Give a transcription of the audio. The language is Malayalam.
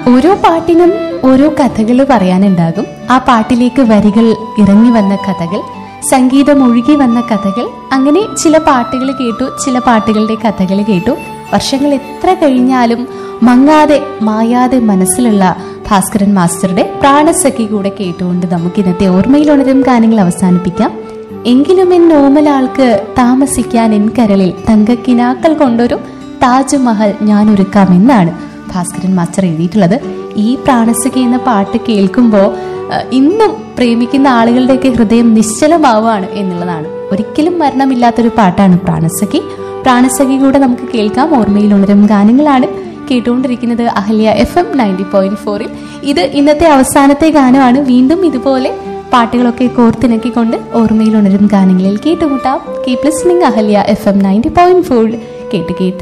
ഓരോ പാട്ടിനും ഓരോ കഥകൾ പറയാനുണ്ടാകും ആ പാട്ടിലേക്ക് വരികൾ ഇറങ്ങി വന്ന കഥകൾ സംഗീതം ഒഴുകി വന്ന കഥകൾ അങ്ങനെ ചില പാട്ടുകൾ കേട്ടു ചില പാട്ടുകളുടെ കഥകൾ കേട്ടു വർഷങ്ങൾ എത്ര കഴിഞ്ഞാലും മങ്ങാതെ മായാതെ മനസ്സിലുള്ള ഭാസ്കരൻ മാസ്റ്ററുടെ പ്രാണസഖി കൂടെ കേട്ടുകൊണ്ട് നമുക്ക് ഇന്നത്തെ ഓർമ്മയിൽ ഉണരും ഗാനങ്ങൾ അവസാനിപ്പിക്കാം എങ്കിലും എൻ നോമലാൾക്ക് താമസിക്കാൻ എൻ കരളിൽ തങ്കക്കിനാക്കൾ കൊണ്ടൊരു താജ്മഹൽ ഞാൻ ഒരുക്കാം എന്നാണ് ഭാസ്കരൻ മാസ്റ്റർ എഴുതിയിട്ടുള്ളത് ഈ പ്രാണസഖി എന്ന പാട്ട് കേൾക്കുമ്പോൾ ഇന്നും പ്രേമിക്കുന്ന ആളുകളുടെയൊക്കെ ഹൃദയം നിശ്ചലമാവാണ് എന്നുള്ളതാണ് ഒരിക്കലും മരണമില്ലാത്തൊരു പാട്ടാണ് പ്രാണസഖി പ്രാണസഖി കൂടെ നമുക്ക് കേൾക്കാം ഓർമ്മയിൽ ഉണരും ഗാനങ്ങളാണ് കേട്ടുകൊണ്ടിരിക്കുന്നത് Ahalya F M ninety point ഫോറിൽ ഇത് ഇന്നത്തെ അവസാനത്തെ ഗാനമാണ് വീണ്ടും ഇതുപോലെ പാട്ടുകളൊക്കെ കോർത്തിണക്കിക്കൊണ്ട് ഓർമ്മയിൽ ഉണരും ഗാനങ്ങളിൽ കേട്ടുമുട്ടാം keep listening Ahalya F M ninety point four കേട്ട് കേട്ട്